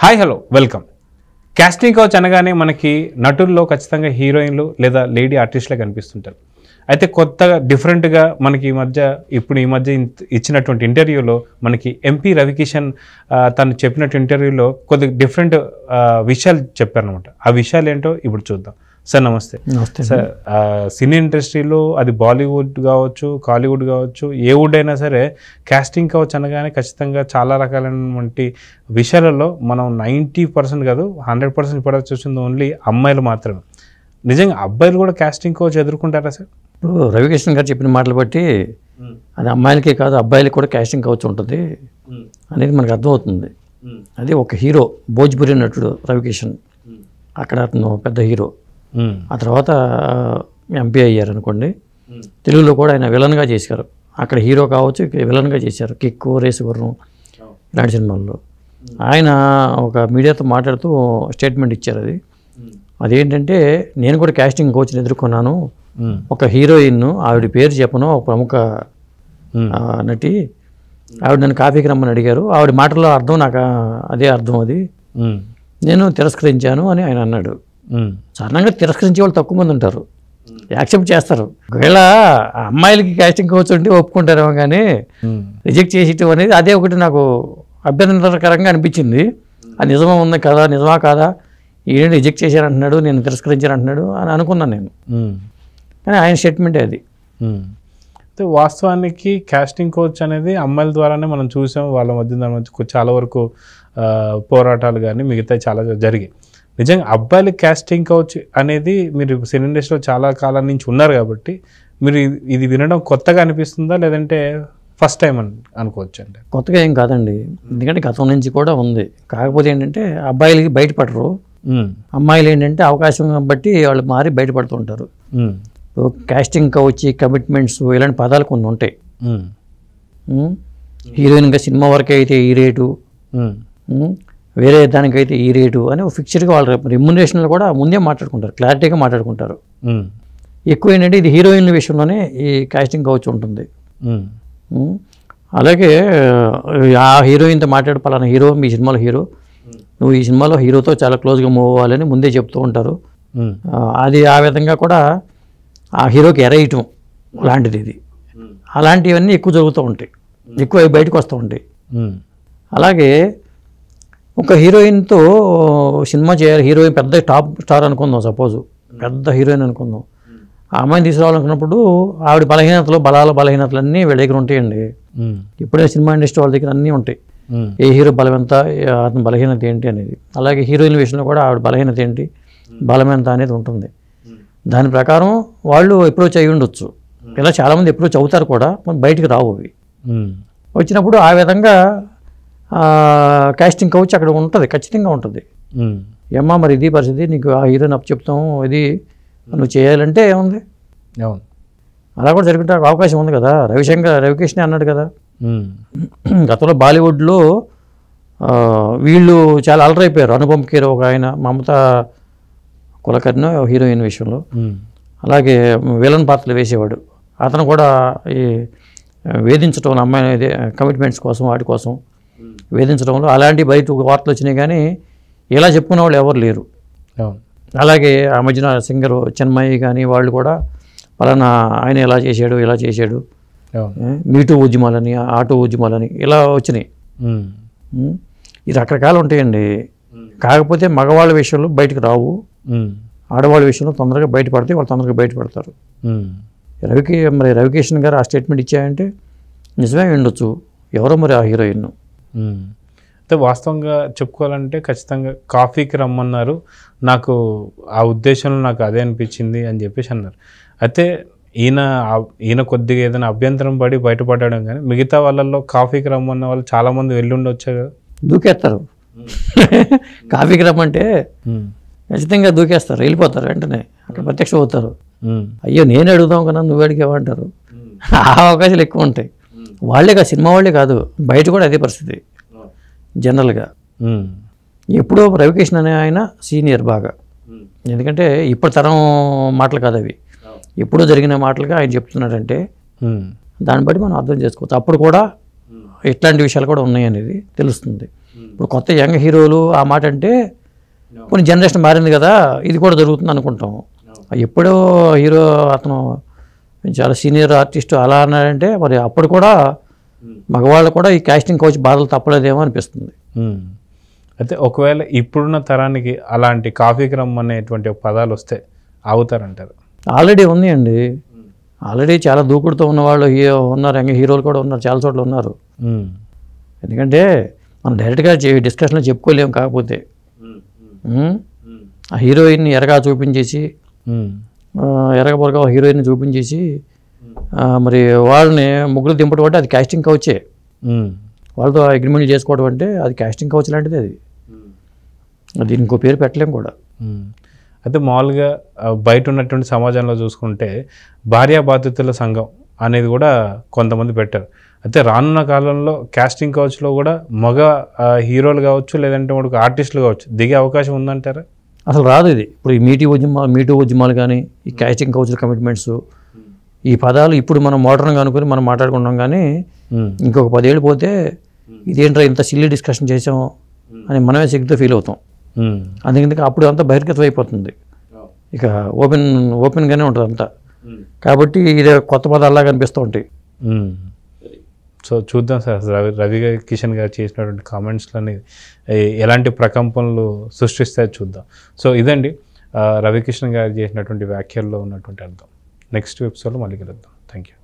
Hi hello welcome casting couch అనగానే మనకి నటుల్లో ఖచ్చితంగా హీరోయిన్లు లేదా లేడీ ఆర్టిస్టులే కనిపిస్తుంటారు అయితే కొత్తగా డిఫరెంట్గా మనకి ఈ మధ్య ఇప్పుడు ఈ మధ్య ఇంత- ఇచ్చినటువంటి ఇంటర్వ్యూలో మనకి ఎంపీ రవికిషన్ ఆ, తను చెప్పినట్టు ఇంటర్వ్యూలో కొద్దిగా డిఫరెంట్ ఆ, విషయాలు చెప్పారనమాట ఆ విషయాలు ఏంటో ఇప్పుడు చూద్దాం సార్ నమస్తే నమస్తే సార్ ఆ, సినీ ఇండస్ట్రీలో అది బాలీవుడ్ కావచ్చు కాలీవుడ్ కావచ్చు ఏ వుడ్ అయినా సరే కాస్టింగ్ కావచ్చు అనగానే ఖచ్చితంగా చాలా రకాలైనటువంటి విషయాలలో మనం నైంటీ పర్సెంట్ కాదు హండ్రెడ్ పర్సెంట్ ఇప్పుడు చూసింది ఓన్లీ అమ్మాయిలు మాత్రమే నిజంగా అబ్బాయిలు కూడా కాస్టింగ్ కోచ్ ఎదుర్కొంటారా సార్ ఇప్పుడు రవికృష్ణ గారు చెప్పిన మాటలు బట్టి అది అమ్మాయిలకే కాదు అబ్బాయిలకి కూడా క్యాస్టింగ్ కవచ్చు ఉంటుంది అనేది మనకు అర్థమవుతుంది అది ఒక హీరో భోజ్పురి నటుడు రవికిషన్ అక్కడ అతను పెద్ద హీరో ఉమ్, ఆ తర్వాత ఎంపీ అయ్యారు అనుకోండి తెలుగులో కూడా ఆయన విలన్గా చేశారు అక్కడ హీరో కావచ్చు ఇక్కడ విలన్గా చేశారు కిక్కు రేసు గుర్రం ఇలాంటి సినిమాల్లో ఆయన ఒక మీడియాతో మాట్లాడుతూ స్టేట్మెంట్ ఇచ్చారు అది అదేంటంటే నేను కూడా క్యాస్టింగ్ కోచ్ని ఎదుర్కొన్నాను ఉమ్, ఒక హీరోయిన్ ఆవిడ పేరు చెప్పను ఒక ప్రముఖ ఉమ్, ఆ, నటి ఆవిడ నన్ను కాఫీకి రమ్మని అడిగారు ఆవిడ మాటల్లో అర్థం నాకు ఆ, అదే అర్థం అది ఉమ్, నేను తిరస్కరించాను అని ఆయన అన్నాడు ఉమ్, సాధారణంగా తిరస్కరించే వాళ్ళు తక్కువ మంది ఉంటారు యాక్సెప్ట్ చేస్తారు ఒకవేళ ఆ అమ్మాయిలకి క్యాస్టింగ్ కోచ్ ఉంటే ఒప్పుకుంటారేమో కానీ ఉమ్, రిజెక్ట్ చేసేయటం అనేది అదే ఒకటి నాకు అభ్యంతరకరంగా అనిపించింది అది నిజమా ఉంది కదా నిజమా కాదా ఈయన రిజెక్ట్ చేశారంటున్నాడు నేను తిరస్కరించానంటున్నాడు అని అనుకున్నాను నేను ఉమ్. కానీ ఆయన స్టేట్మెంటే అది మ్మ్. అయితే వాస్తవానికి కాస్టింగ్ కోచ్ అనేది అమ్మాయిల ద్వారానే మనం చూసాం వాళ్ళ మధ్య దాని మధ్య కొ- చాలా వరకు ఆ, పోరాటాలు కానీ మిగతా చాలా జరిగాయి నిజంగా అబ్బాయిల కాస్టింగ్ కోచ్ అనేది మీరు సినీ ఇండస్ట్రీలో చాలా కాలం నుంచి ఉన్నారు కాబట్టి మీరు ఇది- ఇది వినడం కొత్తగా అనిపిస్తుందా లేదంటే ఫస్ట్ టైం అని అనుకోవచ్చు అండి కొత్తగా ఏం కాదండి ఎందుకంటే గతం నుంచి కూడా ఉంది కాకపోతే ఏంటంటే అబ్బాయిలకి బయటపడరు మ్మ్. అమ్మాయిలు ఏంటంటే అవకాశం బట్టి వాళ్ళు మారి బయటపడుతూ ఉంటారు మ్మ్. కాస్టింగ్ కౌచ్ కమిట్మెంట్స్ ఇలాంటి పదాలు కొన్ని ఉంటాయి మ్మ్. ఉం? హీరోయిన్గా సినిమా వరకే అయితే ఈ రేటు మ్మ్. ఉం? వేరే దానికైతే ఈ రేటు అని ఫిక్స్డ్గా వాళ్ళ రెమ్యునరేషన్లు కూడా ముందే మాట్లాడుకుంటారు క్లారిటీగా మాట్లాడుకుంటారు మ్మ్. ఎక్కువ ఏంటంటే ఇది హీరోయిన్ల విషయంలోనే ఈ కాస్టింగ్ కౌచ్ ఉంటుంది మ్మ్. ఉం? అలాగే ఆ హీరోయిన్తో మాట్లాడు పలానా హీరో మీ సినిమాలో హీరో నువ్వు ఈ సినిమాలో హీరోతో చాలా క్లోజ్గా మూవ్ అవ్వాలని ముందే చెప్తూ ఉంటారు మ్మ్. ఆ, అది ఆ విధంగా కూడా ఆ హీరోకి ఎరేయటం లాంటిది ఇది అలాంటివన్నీ ఎక్కువ జరుగుతూ ఉంటాయి ఎక్కువ అవి బయటకు వస్తూ ఉంటాయి మ్మ్. అలాగే ఒక హీరోయిన్తో సినిమా చేయాలి హీరోయిన్ పెద్ద టాప్ స్టార్ అనుకుందాం సపోజ్ పెద్ద హీరోయిన్ అనుకుందాం ఆ అమ్మాయిని తీసుకురావాలనుకున్నప్పుడు ఆవిడ బలహీనతలు బలాల బలహీనతలు అన్నీ వీళ్ళ దగ్గర ఉంటాయండి మ్మ్. ఇప్పుడే సినిమా ఇండస్ట్రీ వాళ్ళ దగ్గర అన్నీ ఉంటాయి మ్మ్. ఏ హీరో బలం ఎంత ఏ అతని బలహీనత ఏంటి అనేది అలాగే హీరోయిన్ విషయంలో కూడా ఆవిడ బలహీనత ఏంటి బలం ఎంత అనేది ఉంటుంది దాని ప్రకారం వాళ్ళు అప్రోచ్ అయ్యి ఉండొచ్చు ఇలా చాలామంది అప్రోచ్ అవుతారు కూడా మరి బయటికి రావు అవి మ్మ్. వచ్చినప్పుడు ఆ విధంగా కాస్టింగ్ కౌచ్ అక్కడ ఉంటుంది ఖచ్చితంగా ఉంటుంది మ్మ్. ఏమ్మా మరి ఇది పరిస్థితి నీకు ఆ హీరోని అప్ చెప్తాము ఇది నువ్వు చేయాలంటే ఏముంది అవును అలా కూడా జరిగే అవకాశం ఉంది కదా రవిశంకర్ రవికృష్ణ అన్నాడు కదా మ్మ్. గతంలో బాలీవుడ్లో ఆ, వీళ్ళు చాలా అలరైపోయారు అనుపమ్ ఖేర్ ఒక ఆయన మమతా కులకర్ణ హీరోయిన్ విషయంలో మ్మ్. అలాగే విలన్ పాత్రలు వేసేవాడు అతను కూడా ఈ వేధించడం అమ్మాయి ఇదే కమిట్మెంట్స్ కోసం వాటి కోసం వేధించడంలో అలాంటి బయట వార్తలు వచ్చినాయి కానీ ఇలా చెప్పుకునే వాళ్ళు ఎవరు లేరు అవును అలాగే ఆ మధ్యన సింగర్ చెన్మయ్య కానీ వాళ్ళు కూడా పలానా ఆయన ఎలా చేశాడు ఇలా చేశాడు అవును ఏ, మీటూ ఉద్యమాలని ఆటో ఉద్యమాలని ఇలా వచ్చినాయి మ్మ్. ఉం? ఈ రకరకాలు ఉంటాయండి కాకపోతే మగవాళ్ళ విషయంలో బయటకు రావు మ్మ్. ఆడవాళ్ళ విషయంలో తొందరగా బయటపడితే వాళ్ళు తొందరగా బయటపడతారు మ్మ్. రవికి మరి రవికిషన్ గారు ఆ స్టేట్మెంట్ ఇచ్చాయంటే నిజమే ఉండొచ్చు ఎవరో మరి ఆ హీరోయిన్ మ్మ్. అయితే వాస్తవంగా చెప్పుకోవాలంటే ఖచ్చితంగా కాఫీకి రమ్మన్నారు నాకు ఆ ఉద్దేశంలో నాకు అదే అనిపించింది అని చెప్పేసి అన్నారు అయితే ఈయన ఆ- ఈయన కొద్దిగా ఏదైనా అభ్యంతరం పడి బయటపడడం కానీ మిగతా వాళ్ళల్లో కాఫీకి రమ్మన్న వాళ్ళు చాలామంది వెళ్ళి ఉండొచ్చు కదా దూకేస్తారు కాఫీకి రమ్మంటే మ్మ్. ఖచ్చితంగా దూకేస్తారు వెళ్ళిపోతారు వెంటనే అక్కడ ప్రత్యక్షం అవుతారు మ్మ్. అయ్యో నేను అడుగుదాం కదా నువ్వు అడిగేవంటారు ఆ అవకాశాలు ఎక్కువ ఉంటాయి వాళ్ళే కాదు సినిమా వాళ్ళే కాదు బయట కూడా అదే పరిస్థితి జనరల్గా మ్మ్. ఎప్పుడో రవికృష్ణ అనే ఆయన సీనియర్ బాగా ఎందుకంటే ఇప్పుడు తరం మాటలు కాదు అవి ఎప్పుడో జరిగిన మాటలుగా ఆయన చెప్తున్నాడంటే మ్మ్. దాన్ని బట్టి మనం అర్థం చేసుకోవచ్చు అప్పుడు కూడా ఇట్లాంటి విషయాలు కూడా ఉన్నాయి అనేది తెలుస్తుంది ఇప్పుడు కొత్త యంగ్ హీరోలు ఆ మాట అంటే కొన్ని జనరేషన్ మారింది కదా ఇది కూడా జరుగుతుంది అనుకుంటాం ఎప్పుడో హీరో అతను చాలా సీనియర్ ఆర్టిస్ట్ అలా అన్నాడంటే మరి అప్పుడు కూడా మగవాళ్ళు కూడా ఈ కాస్టింగ్ కోచ్ బాధలు తప్పలేదేమో అనిపిస్తుంది మ్మ్. అయితే ఒకవేళ ఇప్పుడున్న తరానికి అలాంటి కాఫీకి రమ్మనేటువంటి పదాలు వస్తే ఆగుతారంటారు ఆల్రెడీ ఉంది అండి ఆల్రెడీ చాలా దూకుడుతో ఉన్న వాళ్ళు హీ- ఉన్నారు యంగ్ హీరోలు కూడా ఉన్నారు చాలా చోట్ల ఉన్నారు మ్మ్. ఎందుకంటే ఎందుకంటే మనం డైరెక్ట్గా డిస్కషన్లో చెప్పుకోలేము కాకపోతే ఉమ్, ఆ హీరోయిన్ని ఎరగా చూపించేసి మ్మ్. ఆ, ఎరగ పొరగా హీరోయిన్ చూపించేసి ఆ, మరి వాళ్ళని ముగ్గురు దింపడం అంటే అది కాస్టింగ్ కౌచే మ్మ్. వాళ్ళతో అగ్రిమెంట్ చేసుకోవడం అంటే అది కాస్టింగ్ కౌచ్ లాంటిది అది అది ఇంకో పేరు పెట్టలేం కూడా మ్మ్. అయితే మామూలుగా ఆ, బయట ఉన్నటువంటి సమాజంలో చూసుకుంటే భార్యా బాధితుల సంఘం అనేది కూడా కొంతమంది పెట్టారు అయితే రానున్న కాలంలో కాస్టింగ్ కౌచ్లో కూడా మగ ఆ, హీరోలు కావచ్చు లేదంటే మనకు ఆర్టిస్టులు కావచ్చు దిగే అవకాశం ఉందంటారా అసలు రాదు ఇది ఇప్పుడు ఈ మీటీ ఉద్యమాలు మీటూ ఉద్యమాలు కానీ ఈ కాస్టింగ్ కౌచ్ కమిట్మెంట్స్ ఈ పదాలు ఇప్పుడు మనం మోడర్న్గా అనుకుని మనం మాట్లాడుకుంటాం కానీ మ్మ్. ఇంకొక పదేళ్ళు పోతే ఇదేంట్రా ఇంత సిల్లీ డిస్కషన్ చేసాం అని మనమే సిగ్గుతో ఫీల్ అవుతాం మ్మ్. అందుకే అప్పుడు అంతా బహిర్గతం అయిపోతుంది ఇక ఓపెన్ ఓపెన్గానే ఉంటుంది అంతా కాబట్టి ఇది కొత్త పదాల్లా కనిపిస్తూ ఉంటాయి మ్మ్. సో చూద్దాం సార్ రవి రవి గారి కిషన్ గారు చేసినటువంటి కామెంట్స్లని ఎలాంటి ప్రకంపనలు సృష్టిస్తాయో చూద్దాం సో ఇదండి ఆ, రవికిషన్ గారు చేసినటువంటి వ్యాఖ్యల్లో ఉన్నటువంటి అర్థం నెక్స్ట్ ఎపిసోడ్లో మళ్ళీ కలుద్దాం థ్యాంక్ యూ